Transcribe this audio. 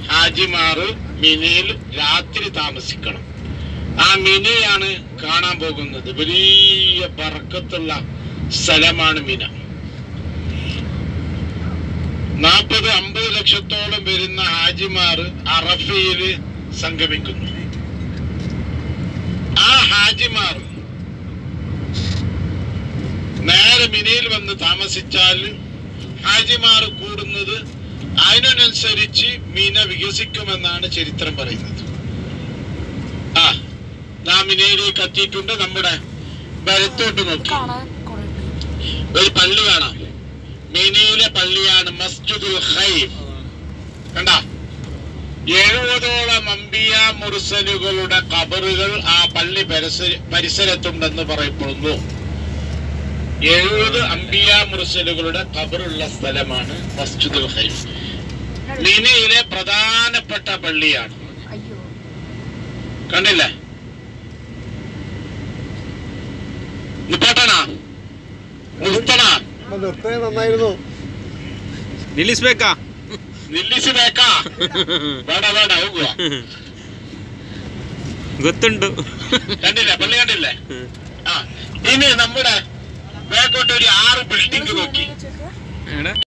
ഹാജിമാറ് മിനയിൽ രാത്രി താമസിക്കണം ആ മിനയാണ് കാണാൻ പോകുന്നത് വലിയ ബറക്കത്തുള്ള സ്ഥലമാണ് മിന നാൽപ്പത് അമ്പത് ലക്ഷത്തോളം വരുന്ന ഹാജിമാർ അറഫയില് സംഗമിക്കുന്നു ആ ഹാജിമാർ നേരെ മിനയിൽ വന്ന് താമസിച്ചാൽ ഹാജിമാർ കൂടുന്നത് അതിനനുസരിച്ച് മീന വികസിക്കുമെന്നാണ് ചരിത്രം പറയുന്നത് ആ നാം മിനയിലേക്ക് എത്തിയിട്ടുണ്ട് നമ്മുടെ വലത്തോട്ട് നോക്കി കാണാൻ കുറെ ഒരു പള്ളി കാണാം മിനയിലെ പള്ളിയാണ് മസ്ജിദുൽ ഖൈം കണ്ട എഴുപതോളം അമ്പിയ മുർസലുകളുടെ കബറുകൾ ആ പള്ളി പരിസര പരിസരത്തുണ്ടെന്ന് പറയപ്പെടുന്നു എഴുപത് അമ്പിയ മുർസലുകളുടെ കബറുള്ള സ്ഥലമാണ് മസ്ജിദുൽ ഖൈം മിനയിലെ പ്രധാനപ്പെട്ട പള്ളിയാണ് അയ്യോ കണ്ടില്ലേ നിപ്പാട്ടണാ നിർത്തണാ നിർത്തേ നന്നായിരുന്നു ನಿಲ್ಲಿಸ್ಬೇಕಾ ನಿಲ್ಲಿಸಬೇಕಾ ಬೇಡ ಬೇಡ ಹೋಗುವ ಗೊತ್ತುಂಟು കണ്ടില്ലേ പള്ളി കണ്ടില്ലേ ആ ഇനി നമ്മുടെ ബാക്കോട്ട് ഒരു ആറ് ബിൽഡിംഗ് നോക്കി വെച്ചേക്കുക എടാ